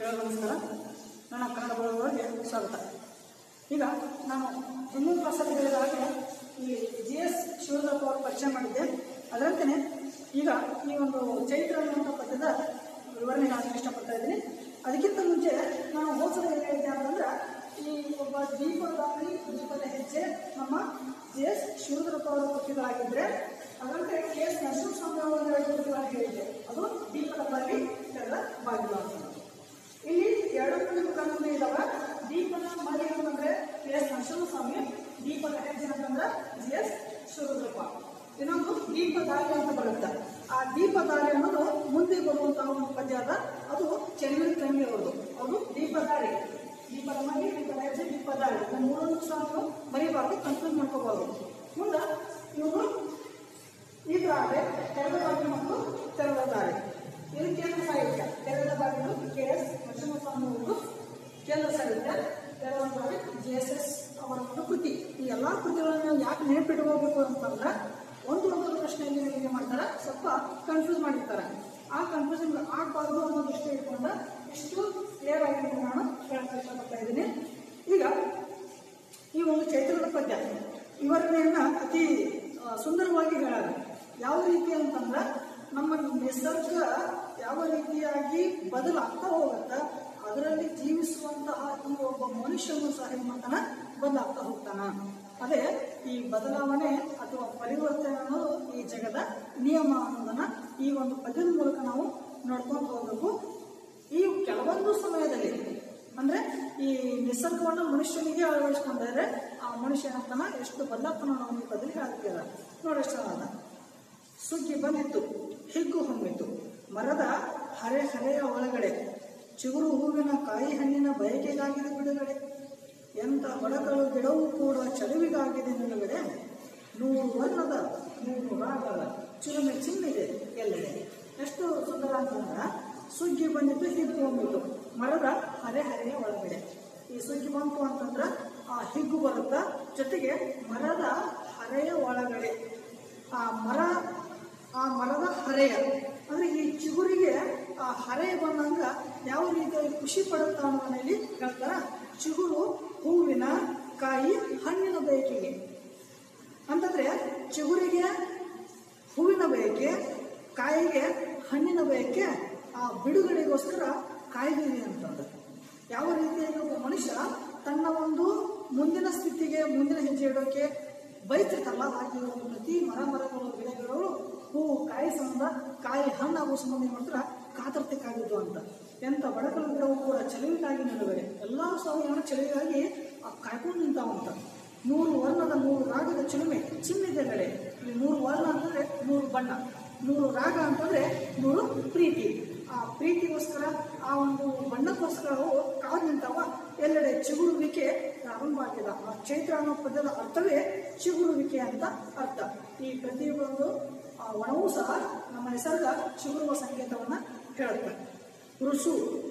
ಎಲ್ಲರಿಗೂ ನಮಸ್ಕಾರ ನನ್ನ ಕನ್ನಡ ಬರೋದೊಳಗೆ ಸ್ವಾಗತ ಈಗ ನಾನು ಹಿಂದಿನ ಕ್ಲಾಸಲ್ಲಿ ಹೇಳಿದ ಹಾಗೆ ಈ ಜಿ ಎಸ್ ಶಿವರುದ್ರಪ್ಪ ಅವರು ಪರಿಚಯ ಮಾಡಿದ್ದೆ ಅದರಂತೆಯೇ ಈಗ ಈ ಒಂದು ಚೈತ್ರ ಅನ್ನುವಂಥ ಪದ್ಯದ ವಿವರಣೆ ನಾನು ಇಷ್ಟಪಡ್ತಾ ಇದ್ದೀನಿ ಅದಕ್ಕಿಂತ ಮುಂಚೆ ನಾನು ಹೋಸದ ಏನು ಹೇಳಿದ್ದೆ ಅಂತಂದ್ರೆ ಈ ಒಬ್ಬ ದೀಪದಾರಿ ದೀಪದ ಹೆಜ್ಜೆ ನಮ್ಮ ಜಿ ಎಸ್ ಶಿವರುದ್ರಪ್ಪ ಅವರ ಕೃತಿಗಳಾಗಿದ್ದರೆ ಅದರಂತೆ ಕೆ ಎಸ್ ನರಸಿಂಹಸ್ವಾಮಿ ಅವರ ಎರಡು ಕೃತಿಗಳನ್ನು ಹೇಳಿದ್ದೆ ಅದು ದೀಪದ ಬಾಗಿ ತೆರೆದ ಬಾಗಿಲು ಅಂತ ಇಲ್ಲಿ ಎರಡು ಕೃತಿಗಳು ಇದಾವೆ ದೀಪದ ಮರಿ ಅಂತಂದ್ರೆ ಕೆ ಎಸ್ ನರಸಿಂಹಸ್ವಾಮಿ ದೀಪದ ಹೆಜ್ಜೆ ಅಂತಂದ್ರೆ ಜಿ ಎಸ್ ಶಿವರುದ್ರಪ್ಪ ಇನ್ನೊಂದು ದೀಪದಾರಿ ಅಂತ ಬರುತ್ತೆ ಆ ದೀಪದಾರಿ ಅನ್ನೋದು ಮುಂದೆ ಬರುವಂತಹ ಒಂದು ಪದ್ಯ ಅದ ಅದು ಚೆನ್ನೈ ತಂಗಿ ಅವರದು ಅದು ದೀಪದಾರಿ ದೀಪದ ಮರಿ ದೀಪದ ಹೆಜ್ಜೆ ದೀಪದಾರಿ ಈ ಮೂರನ್ನು ಸಹ ನೀವು ಮರಿಬಾರ್ದು ಕನ್ಫ್ಯೂಸ್ ಮಾಡ್ಕೋಬಾರ್ದು ಮುಂದೆ ಇವರು ಈ ದಾರಿ ತೆರೆದ ಬಾಗಿಲು ಮತ್ತು ತೆರೆದ ದಾರಿ ಇದು ಕೇಂದ್ರ ಸಾಹಿತ್ಯ ತೆರೆದ ಬಾಗಿಲು ಕೆ ಎಸ್ ನರಸಿಂಹಸ್ವಾಮಿ ಅವರು ಕೇಂದ್ರ ಸಾಹಿತ್ಯ ತೆರೆದ ಬಾರಿ ಜೆ ಎಸ್ ಎಸ್ ಅವರ ಒಂದು ಕೃತಿ ಈ ಎಲ್ಲ ಕೃತಿಗಳನ್ನು ಯಾಕೆ ನೆನಪಿಟ್ಕೋಬೇಕು ಅಂತಂದ್ರೆ ಒಂದು ಒಂದು ಪ್ರಶ್ನೆಯಲ್ಲಿ ನಿಮಗೆ ಮಾಡ್ತಾರೆ ಸ್ವಲ್ಪ ಕನ್ಫ್ಯೂಸ್ ಮಾಡಿರ್ತಾರೆ ಆ ಕನ್ಫ್ಯೂಷನ್ ಆಗಬಾರ್ದು ಅನ್ನೋ ದೃಷ್ಟಿ ಇಟ್ಕೊಂಡು ಇಷ್ಟು ಕ್ಲಿಯರ್ ಆಗಿ ನಾನು ಹೇಳಕ್ಕೆ ಇಷ್ಟಪಡ್ತಾ ಇದ್ದೀನಿ ಈಗ ಈ ಒಂದು ಚೈತ್ರದ ಪದ್ಯ ವಿವರಣೆಯನ್ನ ಅತಿ ಆ, ಸುಂದರವಾಗಿ ಹೇಳಾರ ಯಾವ ರೀತಿ ಅಂತಂದ್ರೆ ನಮ್ಮ ನಿಸರ್ಗ ಯಾವ ರೀತಿಯಾಗಿ ಬದಲಾಗ್ತಾ ಹೋಗುತ್ತ ಅದರಲ್ಲಿ ಜೀವಿಸುವಂತಹ ಈ ಒಬ್ಬ ಮನುಷ್ಯನು ಸಹ ಏನ್ ಮಾಡ್ತಾನ ಬದಲಾಗ್ತಾ ಹೋಗ್ತಾನ ಅದೇ ಈ ಬದಲಾವಣೆ ಅಥವಾ ಪರಿವರ್ತನೆ ಅನ್ನೋದು ಈ ಜಗದ ನಿಯಮ ಅನ್ನೋದನ್ನ ಈ ಒಂದು ಪದ್ಯದ ಮೂಲಕ ನಾವು ನೋಡ್ಕೊಂಡು ಹೋಗ್ಬೇಕು ಈ ಕೆಲವೊಂದು ಸಮಯದಲ್ಲಿ ಅಂದ್ರೆ ಈ ನಿಸರ್ಗವನ್ನು ಮನುಷ್ಯನಿಗೆ ಅಳವಡಿಸ್ಕೊಂಡ್ರೆ ಆ ಮನುಷ್ಯ ಏನಾಗ್ತಾನ ಎಷ್ಟು ಬದಲಾಗ್ತಾನ ನಾವು ಈ ಪದ್ಧತಿ ಹೇಳ್ತಿಲ್ಲ ನೋಡಿ ಎಷ್ಟು ಅದ ಸುಗ್ಗಿ ಬಂದಿತ್ತು ಹಿಗ್ಗು ಹೊಮ್ಮಿತು ಮರದ ಹರೆ ಹರೆಯ ಒಳಗಡೆ ಚಿಗುರು ಹೂವಿನ ಕಾಯಿ ಹಣ್ಣಿನ ಬಯಕೆಗಾಗಿದೆ ಬಿಡುಗಡೆ ಎಂಥ ಬಡಗಳು ಗಿಡವೂ ಕೂಡ ಚಳುವಿಗಾಗಿದೆ ನಿಲುಗಡೆ ನೂರು ವರ್ಣದ ನೂರು ರಾಗದ ಚಿರುಮೆ ಚಿಮ್ಮಿದೆ ಎಲ್ಲೆಡೆ ಎಷ್ಟು ಸುಂದರ ಅಂತಂದ್ರೆ ಸುಗ್ಗಿ ಬಂದಿತ್ತು ಹಿಗ್ಗು ಹೊಮ್ಮಿತು ಮರದ ಹರೆ ಹರೆಯ ಒಳಗಡೆ ಈ ಸುಗ್ಗಿ ಬಂತು ಅಂತಂದ್ರೆ ಆ ಹಿಗ್ಗು ಬರುತ್ತಾ ಜೊತೆಗೆ ಮರದ ಹರೆಯ ಒಳಗಡೆ ಆ ಮರ ಆ ಮರದ ಹರೆಯ ಅಂದ್ರೆ ಈ ಚಿಗುರಿಗೆ ಆ ಹರೆಯ ಬಂದಂಗ ಯಾವ ರೀತಿಯಾಗಿ ಖುಷಿ ಪಡುತ್ತಾ ಅನ್ನೋದಲ್ಲಿ ಹೇಳ್ತಾರ ಚಿಗುರು ಹೂವಿನ ಕಾಯಿ ಹಣ್ಣಿನ ಬಯಕೆಗೆ ಅಂತಂದ್ರೆ ಚಿಗುರಿಗೆ ಹೂವಿನ ಬಯಕೆ ಕಾಯಿಗೆ ಹಣ್ಣಿನ ಬಯಕೆ ಆ ಬಿಡುಗಡೆಗೋಸ್ಕರ ಕಾಯ್ದಿದೆ ಅಂತಂದ್ರೆ ಯಾವ ರೀತಿಯಾಗಿ ಒಬ್ಬ ಮನುಷ್ಯ ತನ್ನ ಒಂದು ಮುಂದಿನ ಸ್ಥಿತಿಗೆ ಮುಂದಿನ ಹೆಜ್ಜೆ ಇಡೋಕೆ ಬೈತಿರ್ತಲ್ಲ ಹಾಗೆ ಒಂದು ಪ್ರತಿ ಮರ ಮರಗಳು ಗಿಡ ಗಿಡಗಳು ಹೂವು ಕಾಯಿ ಸಂಬಂಧ ಕಾಯಿ ಹಣ್ಣು ಆಗೋ ಸಂಬಂಧ ಏನ್ ಮಾಡ್ತಾರ ಕಾತರತೆ ಕಾಗಿದ್ದು ಅಂತ ಎಂತ ಬಡಕಲು ಗಿಡವು ಕೂಡ ಚಳಿವಿಗಾಗಿ ನಿಲುಗಡೆ ಎಲ್ಲರೂ ಸಹ ಏನೋ ಚಳಿಗಾಗಿ ಆ ಕಾಯ್ಕೊಂಡು ನಿಂತಾವಂತ ನೂರು ವರ್ಣದ ನೂರು ರಾಗದ ಚಿಲುಮೆ ಚಿಮ್ಮಿದೆಗಡೆ ಇಲ್ಲಿ ನೂರು ವರ್ಣ ಅಂತಂದ್ರೆ ನೂರು ಬಣ್ಣ ನೂರು ರಾಗ ಅಂತಂದ್ರೆ ನೂರು ಪ್ರೀತಿ ಆ ಪ್ರೀತಿಗೋಸ್ಕರ ಆ ಒಂದು ಬಣ್ಣಕ್ಕೋಸ್ಕರ ಅವು ಕಾದು ನಿಂತಾವ ಎಲ್ಲೆಡೆ ಚಿಗುರುವಿಕೆ ಪ್ರಾರಂಭ ಆಗಿದೆ ಆ ಚೈತ್ರ ಅನ್ನೋ ಪದ್ಯದ ಅರ್ಥವೇ ಚಿಗುರುವಿಕೆ ಅಂತ ಅರ್ಥ ಈ ಪ್ರತಿಯೊಂದು ಆ ಒಣವೂ ಸಹ ನಮ್ಮ ನಿಸರ್ಗ ಚಿಗುರುವ ಸಂಕೇತವನ್ನ ಹೇಳುತ್ತೆ ಋಸು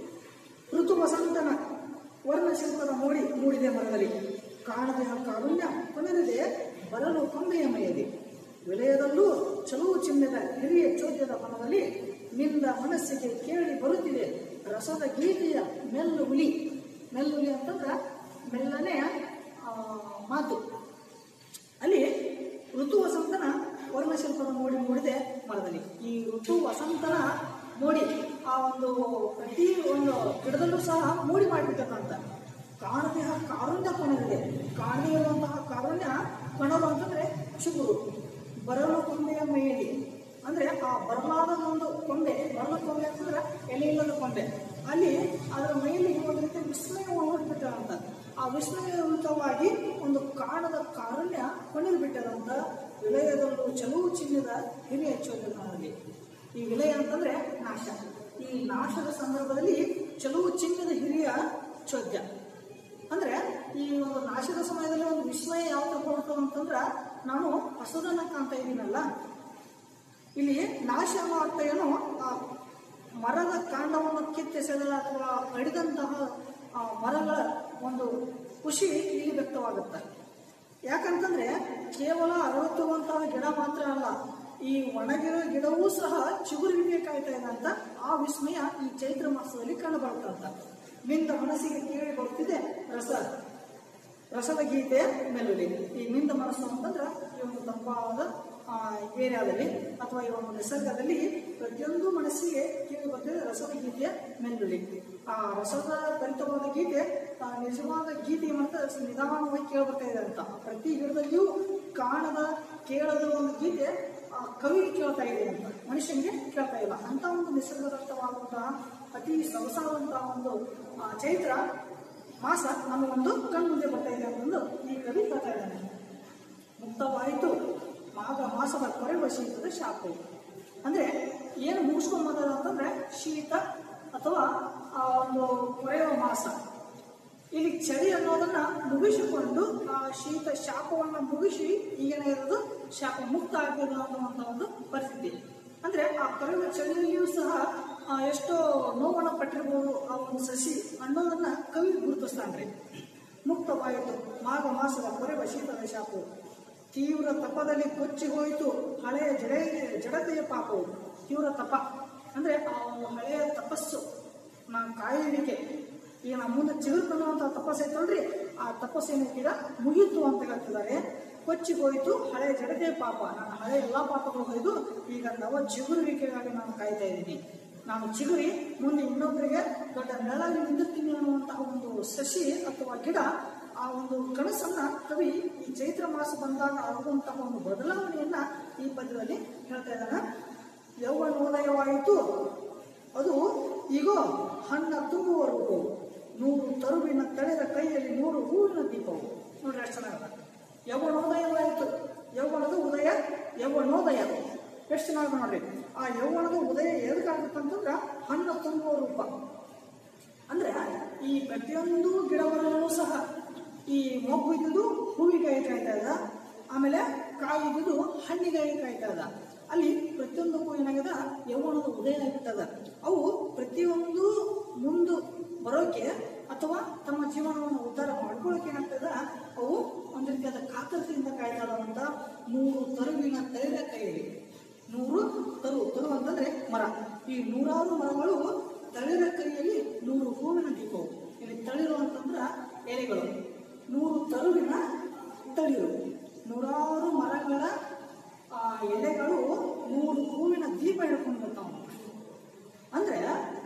ಋತು ವಸಂತನ ವರ್ಣಶಿಲ್ಪದ ಮೋಡಿ ಮೂಡಿದೆ ಮರದಲ್ಲಿ ಕಾಣದೆ ಕಾರುಣ್ಯ ಕೊನೆಯದೆ ಬರಲು ಕೊಂಬೆಯ ಮೈಯಲ್ಲಿ ವಿಲಯದಲ್ಲೂ ಚಲುವು ಚಿನ್ನದ ಹಿರಿಯ ಚೋದ್ಯದ ಮನದಲ್ಲಿ ನಿಂದ ಮನಸ್ಸಿಗೆ ಕೇಳಿ ಬರುತ್ತಿದೆ ರಸದ ಗೀತೆಯ ಮೆಲ್ಲುಲಿ ಮೆಲ್ಲುಲಿ ಅಂತಂದ್ರೆ ಮೆಲ್ಲನೆ ಆ, ಮಾತು ಅಲ್ಲಿ ಋತು ವಸಂತನ ವರ್ಣಶಿಲ್ಪದ ಮೋಡಿ ಮೂಡಿದೆ ಮರದಲ್ಲಿ ಈ ಋತು ವಸಂತನ ಮೋಡಿ ಆ ಒಂದು ಪ್ರತಿ ಒಂದು ಗಿಡದಲ್ಲೂ ಸಹ ಮೋಡಿ ಮಾಡಿಬಿಟ್ಟಂತ ಕಾಣದೆ ಕಾರುಣ್ಯ ಕೊಣವಿದೆ ಕಾಣದೇ ಇರುವಂತಹ ಕಾರುಣ್ಯ ಕಣಲು ಅಂತಂದ್ರೆ ಚಿಗುರು ಬರಲು ಕೊಂಬೆಯ ಮೈಯಲ್ಲಿ ಅಂದ್ರೆ ಆ ಬರಲಾದ ಒಂದು ಕೊಂಬೆ ಬರಲು ಕೊಂಬೆ ಅಂತಂದ್ರೆ ಎಲೆ ಇಲ್ಲದ ಕೊಂಬೆ ಅಲ್ಲಿ ಅದರ ಮೈಯಲ್ಲಿ ಒಂದು ರೀತಿ ವಿಸ್ಮಯವನ್ನು ನೋಡ್ಬಿಟ್ಟದಂತ ಆ ವಿಸ್ಮಯಯುತವಾಗಿ ಒಂದು ಕಾಣದ ಕಾರುಣ್ಯ ಕೊನೆಗೆ ಬಿಟ್ಟದಂತ ವಿಲಯದಲ್ಲೂ ಚಲುವು ಚಿನ್ನದ ಹಿರಿಯ ಚೋದನಲ್ಲಿ ಈ ವಿಲಯ ಅಂತಂದ್ರೆ ನಾಶ ಈ ನಾಶದ ಸಂದರ್ಭದಲ್ಲಿ ಚಲುವು ಚಿನ್ನದ ಹಿರಿಯ ಚೋದ್ಯ ಅಂದ್ರೆ ಈ ಒಂದು ನಾಶದ ಸಮಯದಲ್ಲಿ ಒಂದು ವಿಸ್ಮಯ ಯಾವ ತಗೊಳ್ತು ಅಂತಂದ್ರ ನಾನು ಹಸುದನ್ನ ಕಾಣ್ತಾ ಇದ್ದೀನಲ್ಲ ಇಲ್ಲಿ ನಾಶ ಅನ್ನೋ ಅರ್ಥ ಏನು ಆ ಮರದ ಕಾಂಡವನ್ನು ಕಿತ್ತೆಸೆದ ಅಥವಾ ಕಡಿದಂತಹ ಆ ಮರಗಳ ಒಂದು ಖುಷಿ ಇಲ್ಲಿ ವ್ಯಕ್ತವಾಗುತ್ತೆ ಯಾಕಂತಂದ್ರೆ ಕೇವಲ ಅರಳುತ್ತಿರುವಂತಹ ಗಿಡ ಮಾತ್ರ ಅಲ್ಲ ಈ ಒಣಗಿರೋ ಗಿಡವೂ ಸಹ ಚಿಗುರುವಿಕೆ ಕಾಯ್ತಾ ಇದೆ ಅಂತ ಆ ವಿಸ್ಮಯ ಈ ಚೈತ್ರ ಮಾಸದಲ್ಲಿ ಕಂಡುಬರುತ್ತಂತ ಮಿಂದ ಮನಸ್ಸಿಗೆ ಕೇಳಿ ಬರುತ್ತಿದೆ ರಸ ರಸದ ಗೀತೆ ಮೆಲುಲಿ ಈ ಮಿಂದ ಮನಸ್ಸು ಅಂತಂದ್ರೆ ಈ ಒಂದು ತಂಪಾದ ಆ, ಏರಿಯಾದಲ್ಲಿ ಅಥವಾ ಈ ಒಂದು ನಿಸರ್ಗದಲ್ಲಿ ಪ್ರತಿಯೊಂದು ಮನಸ್ಸಿಗೆ ಕೇಳಿ ಬರ್ತಿದೆ ರಸದ ಗೀತೆಯ ಮೆಲುಲಿ ಆ ರಸದ ಭರಿತವಾದ ಗೀತೆ ಆ ನಿಜವಾದ ಗೀತೆ ಮತ್ತೆ ನಿಧಾನವಾಗಿ ಕೇಳಿ ಬರ್ತಾ ಇದೆ ಅಂತ ಪ್ರತಿ ಗಿಡದಲ್ಲಿಯೂ ಕಾಣದ ಕೇಳದ ಒಂದು ಗೀತೆ ಆ ಕವಿಗೆ ಕೇಳ್ತಾ ಇದೆ ಅಂತ ಮನುಷ್ಯನಿಗೆ ಕೇಳ್ತಾ ಇಲ್ಲ ಅಂತ ಒಂದು ನಿಸರ್ಗದತ್ತವಾದಂತಹ ಅತಿ ಸೊಗಸಾದಂತಹ ಒಂದು ಆ, ಚೈತ್ರ ಮಾಸ ನಮಗೊಂದು ಕಣ್ಮುಂದೆ ಬರ್ತಾ ಇದೆ ಅಂತಂದು ಈ ಕವಿ ಹೇಳ್ತಾ ಇದ್ದಾನೆ ಮುಕ್ತವಾಯಿತು ಮಾಘ ಮಾಸದ ಕೊರೆವ ಶೀತದ ಶಾಪವು ಅಂದ್ರೆ ಏನು ಮುಗಿಸ್ಕೊಂಡ್ ಬಂದದ ಅಂತಂದ್ರೆ ಶೀತ ಅಥವಾ ಆ ಒಂದು ಕೊರೆಯುವ ಮಾಸ ಇಲ್ಲಿ ಚಳಿ ಅನ್ನೋದನ್ನ ಮುಗಿಸಿಕೊಂಡು ಆ ಶೀತ ಶಾಪವನ್ನ ಮುಗಿಸಿ ಈಗೇನಾಗಿರೋದು ಶಾಪ ಮುಕ್ತ ಆಗ್ಬೋದು ಅನ್ನುವಂಥ ಒಂದು ಪರಿಸ್ಥಿತಿ ಅಂದ್ರೆ ಆ ಕೊರೆಯುವ ಚಳಿಯಲ್ಲಿಯೂ ಸಹ ಆ, ಎಷ್ಟೋ ನೋವನ್ನು ಪಟ್ಟಿರ್ಬೋದು ಆ ಒಂದು ಸಸಿ ಅನ್ನೋದನ್ನ ಕವಿ ಗುರುತಿಸ್ತಾನ್ರಿ ಮುಕ್ತವಾಯಿತು ಮಾಘ ಮಾಸದ ಕೊರೆವ ಶೀತದ ಶಾಪವು ತೀವ್ರ ತಪದಲ್ಲಿ ಕೊಚ್ಚಿ ಹೋಯಿತು ಹಳೆಯ ಜಡೆ ಜಡತೆಯ ಪಾಪವು ತೀವ್ರ ತಪ ಅಂದ್ರೆ ಆ ಒಂದು ಹಳೆಯ ತಪಸ್ಸು ನಾ ಕಾಯುವಿಕೆ ಈಗ ನಮ್ಮ ಮುಂದೆ ಚಿಗುರುಕೊಳ್ಳುವಂಥ ತಪಸ್ಸು ಐತಲ್ರಿ ಆ ತಪಸ್ಸು ಏನೈತೀಗ ಮುಗೀತು ಅಂತ ಹೇಳ್ತಿದ್ದಾರೆ ಕೊಚ್ಚಿ ಹೋಯಿತು ಹಳೆಯ ಜಡತೆಯ ಪಾಪ ನನ್ನ ಹಳೆಯ ಎಲ್ಲ ಪಾಪಗಳು ಹೊಯ್ದು ಈಗ ನವ ಚಿಗುರುವಿಕೆಗಾಗಿ ನಾನು ಕಾಯ್ತಾ ಇದ್ದೀನಿ ನಾನು ಚಿಗುರಿ ಮುಂದೆ ಇನ್ನೊಬ್ಬರಿಗೆ ದೊಡ್ಡ ನೆಳಾಗಿ ನಿಂದುತ್ತೀನಿ ಅನ್ನುವಂತಹ ಒಂದು ಸಸಿ ಅಥವಾ ಗಿಡ ಆ ಒಂದು ಕನಸನ್ನ ಕವಿ ಈ ಚೈತ್ರ ಮಾಸ ಬಂದಾಗ ಆಗುವಂತಹ ಒಂದು ಬದಲಾವಣೆಯನ್ನ ಈ ಪದ್ಯದಲ್ಲಿ ಹೇಳ್ತಾ ಇದ್ದಾನೆ ಯೌವನೋದಯವಾಯಿತು ಅದು ಈಗೋ ಹಣ್ಣ ತುಂಬುವವರೆಗೂ ನೂರು ತರುವಿನ ತಳೆದ ಕೈಯಲ್ಲಿ ನೂರು ಹೂವಿನ ದೀಪವು ನೋಡ್ರಿ ಎಷ್ಟು ಚೆನ್ನಾಗದ ಯೌವನೋದಯವಾಯಿತು ಯೌವನದ ಉದಯ ಯೌವನೋದಯ ಎಷ್ಟು ಚೆನ್ನಾಗ ನೋಡ್ರಿ ಆ ಯೌವನದ ಉದಯ ಎದಕ್ಕಾಗುತ್ತೆ ಅಂತಂದ್ರೆ ಹಣ್ಣು ತುಂಬುವ ರೂಪ ಅಂದ್ರೆ ಈ ಪ್ರತಿಯೊಂದು ಗಿಡಮರಗಳು ಸಹ ಈ ಮೊಗ್ಗು ಇದ್ದುದು ಹೂವಿಗೆ ಕಾಯ್ತಾ ಇದ್ದ ಆಮೇಲೆ ಕಾಯಿ ಇದ್ದುದು ಹಣ್ಣಿಗೆ ಕಾಯ್ತಾ ಇದ್ದ ಅಲ್ಲಿ ಪ್ರತಿಯೊಂದಕ್ಕೂ ಏನಾಗಿದೆ ಯೌವನದ ಉದಯ ಆಗಿಬಿಟ್ಟದ ಅವು ಪ್ರತಿಯೊಂದು ಮುಂದೆ ಬರೋಕೆ ಅಥವಾ ತಮ್ಮ ಜೀವನವನ್ನು ಉದ್ಧಾರ ಮಾಡ್ಕೊಳ್ಳೋಕೆ ಏನಾಗ್ತದ ಅವು ಒಂದು ರೀತಿಯಾದ ಕಾತರತೆಯಿಂದ ಕಾಯ್ತಾ ಇದಾವಂತ ನೂರು ತರುವಿನ ತೈಲ ಕೈಯಲ್ಲಿ ನೂರು ತರು ತರು ಅಂತಂದ್ರೆ ಮರ ಈ ನೂರಾರು ಮರಗಳು ತಳಿರ ಕೈಯಲ್ಲಿ ನೂರು ಹೂವಿನ ದೀಪವು ಇಲ್ಲಿ ತಳಿರು ಅಂತಂದ್ರ ಎಲೆಗಳು ನೂರು ತರುವಿನ ತಳಿರು ನೂರಾರು ಮರಗಳ ಆ ಎಲೆಗಳು ನೂರು ಹೂವಿನ ದೀಪ ಹಿಡ್ಕೊಂಡು ಬರ್ತಾವ ಅಂದ್ರೆ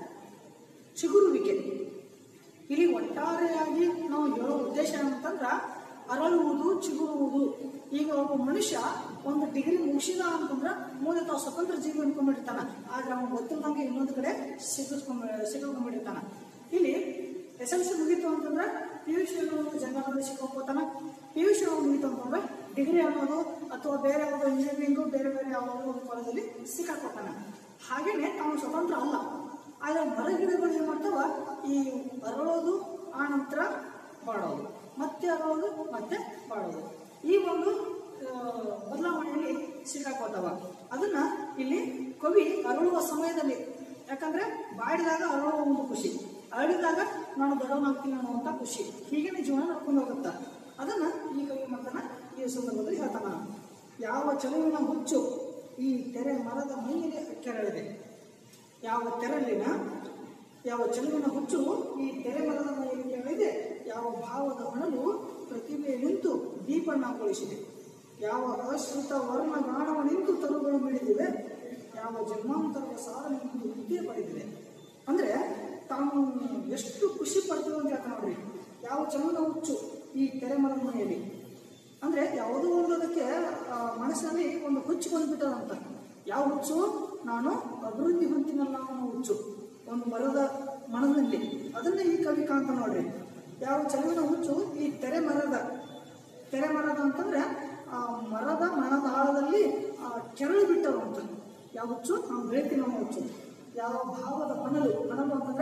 ಚಿಗುರುವಿಕೆ ಇಲ್ಲಿ ಒಟ್ಟಾರೆಯಾಗಿ ನಾವು ಹೇಳೋ ಉದ್ದೇಶ ಏನಂತಂದ್ರ ಅರಳುವುದು ಚಿಗುರುವುದು ಈಗ ಒಬ್ಬ ಮನುಷ್ಯ ಒಂದು ಡಿಗ್ರಿ ಮುಗಿಸಿದ ಅಂತಂದ್ರ ಮೂಲೆ ತಾವು ಸ್ವತಂತ್ರ ಜೀವಿ ಅನ್ಕೊಂಡ್ಬಿಟ್ಟಿರ್ತಾನ ಆದ್ರೆ ಅವ್ನು ಗೊತ್ತಿಲ್ಲದಂಗೆ ಇನ್ನೊಂದು ಕಡೆ ಸಿಗಿಸ್ಕೊಂಡ್ ಸಿಕ್ಕೊಂಡ್ಬಿಟ್ಟಿರ್ತಾನ ಇಲ್ಲಿ ಎಸ್ ಎಲ್ ಸಿ ಮುಗೀತು ಅಂತಂದ್ರೆ ಪಿ ಯು ಸಿ ಅನ್ನೋದು ಜನರಲ್ಲಿ ಸಿಕ್ಕೋತಾನ ಪಿ ಯು ಸಿ ಮುಗೀತು ಅಂತಂದ್ರೆ ಡಿಗ್ರಿ ಅನ್ನೋದು ಅಥವಾ ಬೇರೆ ಯಾವುದೋ ಇಂಜಿನಿಯರಿಂಗು ಬೇರೆ ಬೇರೆ ಯಾವುದೋ ಒಂದು ಕಾಲೇಜಲ್ಲಿ ಸಿಕ್ಕಾಕೋತಾನ ಹಾಗೇನೆ ಅವನು ಸ್ವತಂತ್ರ ಅಲ್ಲ ಆದ್ರೆ ಮರಗಿಡಗಳು ಏನು ಮಾಡ್ತಾವ ಈ ಅರಳೋದು ಆ ನಂತರ ಬಾಡೋದು ಮತ್ತೆ ಅರಳೋದು ಮತ್ತೆ ಬಾಡೋದು ಈ ಒಂದು ಆ, ಬದಲಾವಣೆಯಲ್ಲಿ ಸಿಕ್ಕಾಕೋತಾವ ಅದನ್ನ ಇಲ್ಲಿ ಕವಿ ಅರಳುವ ಸಮಯದಲ್ಲಿ ಯಾಕಂದ್ರೆ ಬಾಡಿದಾಗ ಅರಳುವ ಒಂದು ಖುಷಿ ಅರಳಿದಾಗ ನಾನು ದೊಡ್ಡವನಾಗ್ತೀನಿ ಅನ್ನುವಂಥ ಖುಷಿ ಹೀಗೇನೆ ಜೀವನ ನಡ್ಕೊಂಡು ಹೋಗುತ್ತಾ ಅದನ್ನ ಈ ಕವಿ ಮತನ ಈ ಸಂದರ್ಭದಲ್ಲಿ ಹೇಳ್ತಾನ ಯಾವ ಚಲುವಿನ ಹುಚ್ಚು ಈ ತೆರೆ ಮರದ ಮೈಯಲ್ಲಿ ಕೆರಳಿದೆ ಯಾವ ತೆರಳಿನ ಯಾವ ಚೆಲುವಿನ ಹುಚ್ಚು ಈ ತೆರೆ ಮರದ ಮೇಲೆ ಕೆಳಗಿದೆ ಯಾವ ಭಾವದ ಹೊಣಲು ಪ್ರತಿಭೆ ನಿಂತು ದೀಪಣ್ಣಗೊಳಿಸಿದೆ ಯಾವ ಅಶ್ರಿತ ವರ್ಣ ಗಾಣವ ನಿಂತು ತರುಗಳು ಮಿಡಿದಿವೆ ಯಾವ ಜನ್ಮಾಂತರದ ಸಾಧನೆ ನಿಂತು ವಿದ್ಯೆ ಪಡೆದಿದೆ ಅಂದ್ರೆ ತಾನು ಎಷ್ಟು ಖುಷಿ ಪಡ್ತೀವಿ ಅಂತ ಹೇಳ್ತಾ ನೋಡ್ರಿ ಯಾವ ಚೆಲುವಿನ ಹುಚ್ಚು ಈ ತೆರೆ ಮರದ ಮನೆಯಲ್ಲಿ ಅಂದ್ರೆ ಯಾವುದೋ ಒಂದು ಅದಕ್ಕೆ ಆ, ಮನಸ್ಸಿನಲ್ಲಿ ಒಂದು ಹುಚ್ಚು ಬಂದ್ಬಿಟ್ಟದಂತ ಯಾವ ಹುಚ್ಚು ನಾನು ಅಭಿವೃದ್ಧಿ ಹೊಂದಿನಲ್ಲ ಅನ್ನೋ ಹುಚ್ಚು ಒಂದು ಮರದ ಮನದಲ್ಲಿ ಅದನ್ನ ಈ ಕವಿ ಕಾಣ್ತ ನೋಡ್ರಿ ಯಾವ ಚೆಲುವಿನ ಹುಚ್ಚು ಈ ತೆರೆ ಮರದ ತೆರೆ ಮರದ ಅಂತಂದ್ರೆ ಆ ಮರದ ಮಣದ ಆಳದಲ್ಲಿ ಆ ಕೆರಳು ಬಿಟ್ಟವು ಅಂತ ಯಾವ ಹುಚ್ಚು ನಾವು ಬೆಳಿತೀವಿ ಅನ್ನೋ ಹುಚ್ಚು ಯಾವ ಭಾವದ ಹೊನಲು ಹೊನಲು ಅಂತಂದ್ರೆ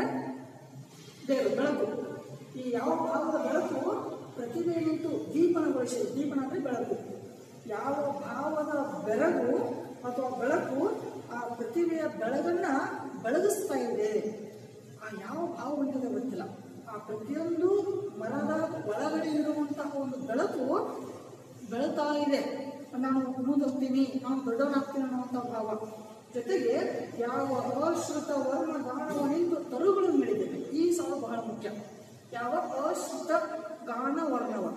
ಬೇರು ಬೆಳಕು ಈ ಯಾವ ಭಾವದ ಬೆಳಕು ಪ್ರತಿಭೆಯಂತೂ ದೀಪನಗೊಳಿಸಿದೆ ದೀಪನ ಅಂದ್ರೆ ಬೆಳಕು ಯಾವ ಭಾವದ ಬೆಳಗು ಅಥವಾ ಬೆಳಕು ಆ ಪ್ರತಿಭೆಯ ಬೆಳಗನ್ನ ಬೆಳಗಿಸ್ತಾ ಇದೆ ಆ ಯಾವ ಭಾವ ಹೊಂದಿದೆ ಗೊತ್ತಿಲ್ಲ ಆ ಪ್ರತಿಯೊಂದು ಮರದ ಒಳಗಡೆ ಇರುವಂತಹ ಒಂದು ಬೆಳಕು ಬೆಳತಾ ಇದೆ ನಾನು ಮುಂದೋಗ್ತೀನಿ ನಾನು ದೊಡ್ಡವನಾಗ್ತೀನಿ ಅನ್ನುವಂಥ ಭಾವ ಜೊತೆಗೆ ಯಾವ ಅಶ್ರುತ ವರ್ಣ ಗಾನವನಿಂದು ತರುಗಳು ಮಿಳಿದಿವೆ ಈ ಸಾಲು ಬಹಳ ಮುಖ್ಯ ಯಾವ ಅಶ್ರುತ ಗಾನ ವರ್ಣವ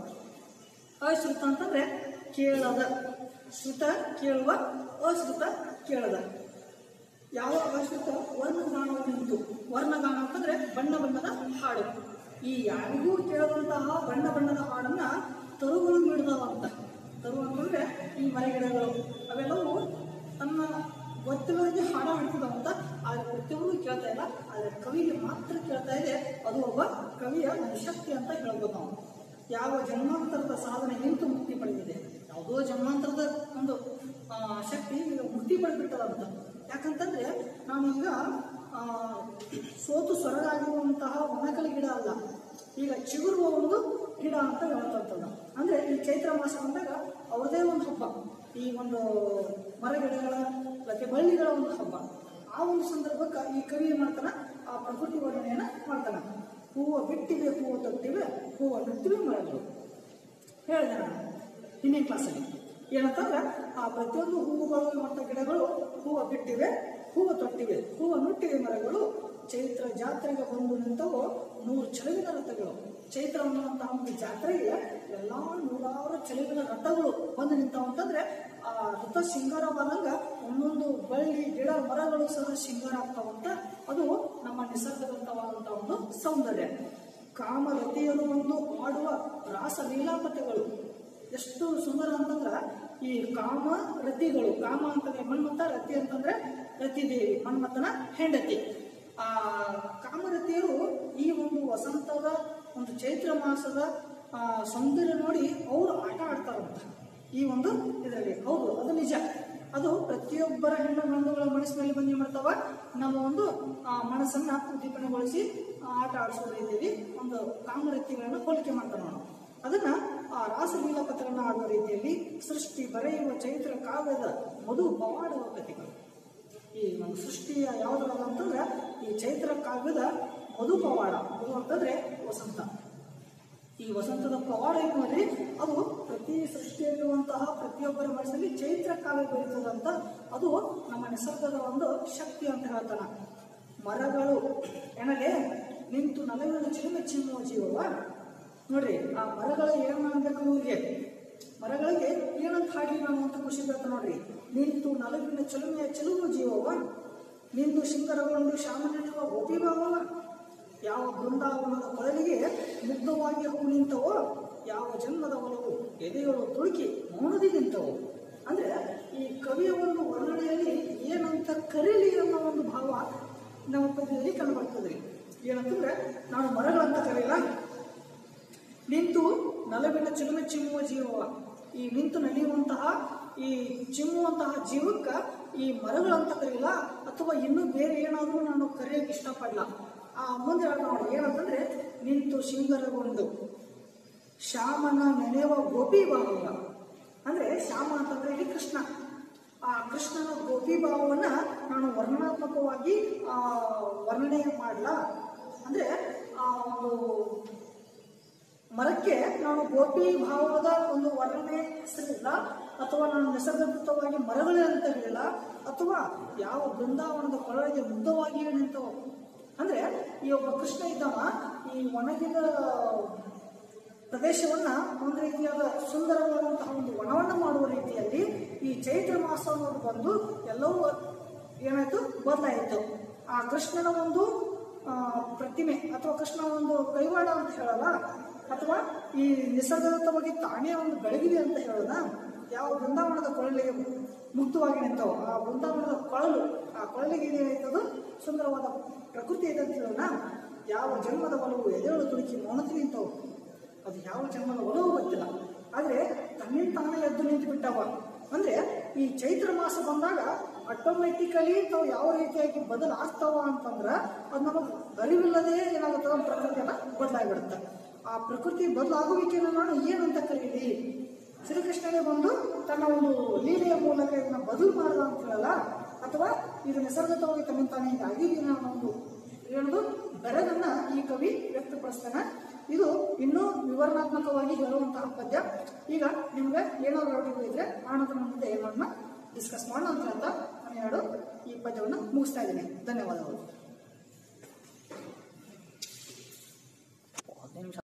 ಅಶ್ರುತ ಅಂತಂದ್ರೆ ಕೇಳದ ಶ್ರುತ ಕೇಳುವ ಅಶ್ರುತ ಕೇಳದ ಯಾವ ಅಶ್ರುತ ವರ್ಣಗಾನವನಿಂತು ವರ್ಣಗಾನ ಅಂತಂದ್ರೆ ಬಣ್ಣ ಬಣ್ಣದ ಹಾಡು ಈ ಯಾರಿಗೂ ಕೇಳುವಂತಹ ಬಣ್ಣ ಬಣ್ಣದ ಹಾಡನ್ನ ತರುಗಳು ಮಿಡ್ದವಂತ ತರು ಅಂತಂದ್ರೆ ಈ ಮರಗಿಡಗಳು ಅವೆಲ್ಲವೂ ತನ್ನ ಗೊತ್ತಿಲ್ಲದೆ ಹಾಡ ಹಾಡ್ತಿದ್ದಾವಂತ ಆದ್ರೆ ಪ್ರತಿಯೊಬ್ಬರು ಕೇಳ್ತಾ ಇಲ್ಲ ಆದ್ರೆ ಕವಿಗೆ ಮಾತ್ರ ಕೇಳ್ತಾ ಇದೆ ಅದು ಒಬ್ಬ ಕವಿಯ ಒಂದು ಶಕ್ತಿ ಅಂತ ಹೇಳ್ಬೋದು ನಾವು ಯಾವ ಜನ್ಮಾಂತರದ ಸಾಧನೆ ನಿಂತು ಮುಕ್ತಿ ಪಡೆದಿದೆ ಯಾವುದೋ ಜನ್ಮಾಂತರದ ಒಂದು ಆ, ಶಕ್ತಿ ಈಗ ಮುಕ್ತಿ ಪಡೆದ್ಬಿಟ್ಟದಂತ ಯಾಕಂತಂದ್ರೆ ನಾನು ಈಗ ಆ, ಸೋತು ಸೊರಗಾಗಿರುವಂತಹ ಒಣಕಲ ಗಿಡ ಅಲ್ಲ ಈಗ ಚಿಗುರುವ ಒಂದು ಗಿಡ ಅಂತ ಹೇಳ್ತಂತದ ಅಂದ್ರೆ ಈ ಚೈತ್ರ ಮಾಸ ಬಂದಾಗ ಅವ್ರದೇ ಒಂದು ಹಬ್ಬ ಈ ಒಂದು ಮರಗಿಡಗಳ ಮತ್ತೆ ಬಳ್ಳಿಗಳ ಒಂದು ಹಬ್ಬ ಆ ಒಂದು ಸಂದರ್ಭಕ್ಕೆ ಈ ಕವಿ ಏನ್ ಮಾಡ್ತಾನ ಆ ಪ್ರಕೃತಿ ವರ್ಣನೆಯನ್ನ ಮಾಡ್ತಾನ ಹೂವು ಬಿಟ್ಟಿವೆ ಹೂವು ತೊಟ್ಟಿವೆ ಹೂವು ಬಿಟ್ಟಿವೆ ಮರಗಳು ಹೇಳಿದೆ ನಾನು ಹಿಂದಿನ ಕ್ಲಾಸಲ್ಲಿ ಏನಂತಂದ್ರೆ ಆ ಪ್ರತಿಯೊಂದು ಹೂವುಗಳು ಮತ್ತು ಗಿಡಗಳು ಹೂವು ಬಿಟ್ಟಿವೆ ಹೂವು ತೊಟ್ಟಿವೆ ಹೂವು ನುಟ್ಟಿವೆ ಮರಗಳು ಚೈತ್ರ ಜಾತ್ರೆಗೆ ಬಂದು ನಿಂತವು ನೂರು ಚಲವಿನ ರಥಗಳು ಚೈತ್ರ ಅನ್ನುವಂತಹ ಒಂದು ಜಾತ್ರೆಗೆ ಎಲ್ಲ ನೂರಾರು ಚಲವಿನ ರಥಗಳು ಬಂದು ನಿಂತಾವು ಅಂತಂದ್ರೆ ಆ ರಥ ಶೃಂಗಾರವಾದಾಗ ಒಂದೊಂದು ಬಳ್ಳಿ ಗಿಡ ಮರಗಳು ಸಹ ಶೃಂಗಾರ ಆಗ್ತಾವಂತ ಅದು ನಮ್ಮ ನಿಸರ್ಗದಂತವಾದಂತಹ ಒಂದು ಸೌಂದರ್ಯ ಕಾಮರತಿಯರು ಒಂದು ಮಾಡುವ ರಾಸ ಲೀಲಾಪತೆಗಳು ಎಷ್ಟು ಸುಂದರ ಅಂತಂದ್ರ ಈ ಕಾಮ ರತಿಗಳು ಕಾಮ ಅಂತಂದ್ರೆ ಮನ್ಮಥ ರತಿ ಅಂತಂದ್ರೆ ರತಿದೇವಿ ಮನ್ಮಥನ ಹೆಂಡತಿ ಆ ಕಾಮರತಿಯರು ಈ ಒಂದು ವಸಂತದ ಒಂದು ಚೈತ್ರ ಮಾಸದ ಆ, ಸೌಂದರ್ಯ ನೋಡಿ ಅವರು ಆಟ ಆಡ್ತಾರಂತ ಈ ಒಂದು ಇದರಲ್ಲಿ ಹೌದು ಅದು ನಿಜ ಅದು ಪ್ರತಿಯೊಬ್ಬರ ಹೆಣ್ಣು ಗಂಡುಗಳ ಮನಸ್ಸಿನಲ್ಲಿ ಬಂದು ಏನ್ ಮಾಡ್ತಾವ ನಮ್ಮ ಒಂದು ಆ, ಮನಸ್ಸನ್ನ ಉದ್ದೀಪನಗೊಳಿಸಿ ಆ, ಆಟ ಆಡಿಸೋ ರೀತಿಯಲ್ಲಿ ಒಂದು ಕಾಮರತಿಗಳನ್ನು ಹೋಲಿಕೆ ಮಾಡ್ತಾನೆ ನಾವು ಅದನ್ನ ಆ ರಾಸಲೀಲಾ ಪತ್ರಗಳನ್ನು ಆಡುವ ರೀತಿಯಲ್ಲಿ ಸೃಷ್ಟಿ ಬರೆಯುವ ಚೈತ್ರ ಕಾವ್ಯದ ಮಧು ಪವಾಡುವ ಕಥೆಗಳು ಈ ನಮ್ಮ ಸೃಷ್ಟಿಯ ಯಾವುದಲ್ಲ ಅಂತಂದ್ರೆ ಈ ಚೈತ್ರ ಕಾವ್ಯದ ಮಧು ಪವಾಡ ಮಧು ಅಂತಂದ್ರೆ ವಸಂತ ಈ ವಸಂತದ ಪವಾಡ ಏನು ನೋಡಿ ಅದು ಪ್ರತಿ ಸೃಷ್ಟಿಯಲ್ಲಿರುವಂತಹ ಪ್ರತಿಯೊಬ್ಬರ ಮನಸ್ಸಲ್ಲಿ ಚೈತ್ರ ಕಾವ್ಯ ಬೆಳೀತದಂತ ಅದು ನಮ್ಮ ನಿಸರ್ಗದ ಒಂದು ಶಕ್ತಿ ಅಂತ ಹೇಳ್ತಾನ ಮರಗಳು ಏನಲೆ ನಿಂತು ನಲವಿನ ಚಿಲುಮೆ ಚಿಮ್ಮುವ ಜೀವವ ನೋಡ್ರಿ ಆ ಮರಗಳ ಏನ್ ಮಾಡ್ಬೇಕು ಇವ್ರಿಗೆ ಮರಗಳಿಗೆ ಏನಂತ ಹಾಡಿ ನಾವು ಅಂತ ಖುಷಿ ಬರುತ್ತೆ ನೋಡ್ರಿ ನಿಂತು ನಲವಿನ ಚಿಲುಮೆಯ ಚಿಲುಮು ಜೀವವ ನಿಂತು ಶಿಂಗರಗೊಂಡು ಶಾಮನೆಯುವ ಗೋಪಿಭಾವವ ಯಾವ ಬೃಂದಾವನದ ಕೊಳಲಿಗೆ ಮುಗ್ಧವಾಗಿ ಹೂ ನಿಂತವೋ ಯಾವ ಜನ್ಮದ ಒಲವು ಎದೆಗಳು ತುಳುಕಿ ಮೌನದಿ ನಿಂತವು ಅಂದ್ರೆ ಈ ಕವಿಯ ಒಂದು ವರ್ಣನೆಯಲ್ಲಿ ಏನಂತ ಕರೀಲಿ ಅನ್ನೋ ಒಂದು ಭಾವ ನಮ್ಮ ಪದ್ಯದಲ್ಲಿ ಕಂಡುಬರ್ತದೆ ಏನಂತಂದ್ರೆ ನಾನು ಮರಗಳಂತ ಕರೆಯಲ್ಲ ನಿಂತು ನಲವಿನ ಚಿಲುಮೆ ಚಿಮ್ಮುವ ಜೀವವ ಈ ನಿಂತು ನಡೆಯುವಂತಹ ಈ ಚಿಮ್ಮುವಂತಹ ಜೀವಕ್ಕ ಈ ಮರಗಳಂತ ಕರೆಯಲ್ಲ ಅಥವಾ ಇನ್ನೂ ಬೇರೆ ಏನಾದರೂ ನಾನು ಕರೆಯಕ್ಕೆ ಇಷ್ಟಪಡಲ್ಲ ಆ ಮುಂದೆ ಹೇಳ್ತಾ ನೋಡಿ ಏನಂತಂದ್ರೆ ನಿಂತು ಶಿಂಗರಗೊಂಡು ಶ್ಯಾಮನ ನೆನೆಯುವ ಗೋಪಿ ಭಾವ ಅಂದ್ರೆ ಶ್ಯಾಮ ಅಂತಂದ್ರೆ ಇಲ್ಲಿ ಕೃಷ್ಣ ಆ ಕೃಷ್ಣನ ಗೋಪಿ ಭಾವವನ್ನ ನಾನು ವರ್ಣನಾತ್ಮಕವಾಗಿ ಆ ವರ್ಣನೆ ಮಾಡಲ್ಲ ಅಂದ್ರೆ ಆ ಒಂದು ಮರಕ್ಕೆ ನಾನು ಗೋಪಿ ಭಾವದ ಒಂದು ವರ್ಣನೆ ಹೆಸರಿಲ್ಲ ಅಥವಾ ನಾನು ನಿಸರ್ಗದತ್ತವಾಗಿ ಮರಗಳೇ ಅಂತ ಹೇಳಿಲ್ಲ ಅಥವಾ ಯಾವ ಬೃಂದಾವನದ ಕೊಳಗೆ ಮುಗ್ಧವಾಗಿ ನಿಂತವು ಅಂದ್ರೆ ಈ ಒಬ್ಬ ಕೃಷ್ಣ ಇದ್ದವ ಈ ಒಣಗಿದ ಪ್ರದೇಶವನ್ನ ಒಂದು ರೀತಿಯಾದ ಸುಂದರವಾದಂತಹ ಒಂದು ವನವನ್ನ ಮಾಡುವ ರೀತಿಯಲ್ಲಿ ಈ ಚೈತ್ರ ಮಾಸ ಅನ್ನೋದು ಬಂದು ಎಲ್ಲವೂ ಏನಾಯ್ತು ಬದಲಾಯಿತು ಆ ಕೃಷ್ಣನ ಒಂದು ಆ, ಪ್ರತಿಮೆ ಅಥವಾ ಕೃಷ್ಣ ಒಂದು ಕೈವಾಡ ಅಂತ ಹೇಳಲ್ಲ ಅಥವಾ ಈ ನಿಸರ್ಗದತ್ತವಾಗಿ ತಾನೇ ಒಂದು ಬೆಳಗಿದೆ ಅಂತ ಹೇಳೋದ ಯಾವ ಬೃಂದಾವನದ ಕೊಳಲಿಗೆ ಮುಕ್ತವಾಗಿ ನಿಂತವು ಆ ಬೃಂದಾವನದ ಕೊಳಲು ಆ ಕೊಳಲಿಗೆ ಏನಾಯ್ತದು ಸುಂದರವಾದ ಪ್ರಕೃತಿ ಇದೆ ಅಂತ ಹೇಳೋಣ ಯಾವ ಜನ್ಮದ ಒಲವು ಎದೆಗಳು ತುಳುಕಿ ಮೌನತಿ ನಿಂತವು ಅದು ಯಾವ ಜನ್ಮದ ಒಲವು ಗೊತ್ತಿಲ್ಲ ಆದ್ರೆ ತನ್ನಿಂದ ತಾನೇ ಎದ್ದು ನಿಂತು ಬಿಟ್ಟವ ಅಂದ್ರೆ ಈ ಚೈತ್ರ ಮಾಸ ಬಂದಾಗ ಆಟೋಮೆಟಿಕಲಿ ತಾವು ಯಾವ ರೀತಿಯಾಗಿ ಬದಲಾಗ್ತಾವ ಅಂತಂದ್ರ ಅದು ನಮಗೆ ಅರಿವಿಲ್ಲದೆ ಏನಾಗುತ್ತದ ಪ್ರಕೃತಿಯನ್ನ ಬದಲಾಗಿಬಿಡುತ್ತೆ ಆ ಪ್ರಕೃತಿ ಬದಲಾಗುವಿಕೆಯನ್ನು ನಾನು ಏನಂತ ಕರೀಲಿ ಶ್ರೀಕೃಷ್ಣನೇ ಬಂದು ತನ್ನ ಒಂದು ಲೀಲೆಯ ಮೂಲಕ ಇದನ್ನ ಬದಲು ಮಾಡದ ಅಂತ ಹೇಳಲ್ಲ ಅಥವಾ ಇದು ನಿಸರ್ಗತವಾಗಿ ತನ್ನ ತಾನೇ ಹೀಗಾಗಿದೆ ಅನ್ನೋ ಒಂದು ಹೇಳೋದು ಬೆರಗನ್ನ ಈ ಕವಿ ವ್ಯಕ್ತಪಡಿಸ್ತಾನೆ ಇದು ಇನ್ನೂ ವಿವರಣಾತ್ಮಕವಾಗಿ ಹೇಳುವಂತಹ ಪದ್ಯ ಈಗ ನಿಮ್ಗೆ ಏನಾದ್ರು ಡೌಟ್ ಇದ್ರೆ ಆ ನಂತರ ನಮ್ಮ ಮುಂದೆ ಏನು ಮಾಡೋಣ ಡಿಸ್ಕಸ್ ಮಾಡೋಣ ಅಂತ ಹೇಳ್ತಾ ನಾನು ಎರಡು ಈ ಪದ್ಯವನ್ನು ಮುಗಿಸ್ತಾ ಇದ್ದೀನಿ ಧನ್ಯವಾದಗಳು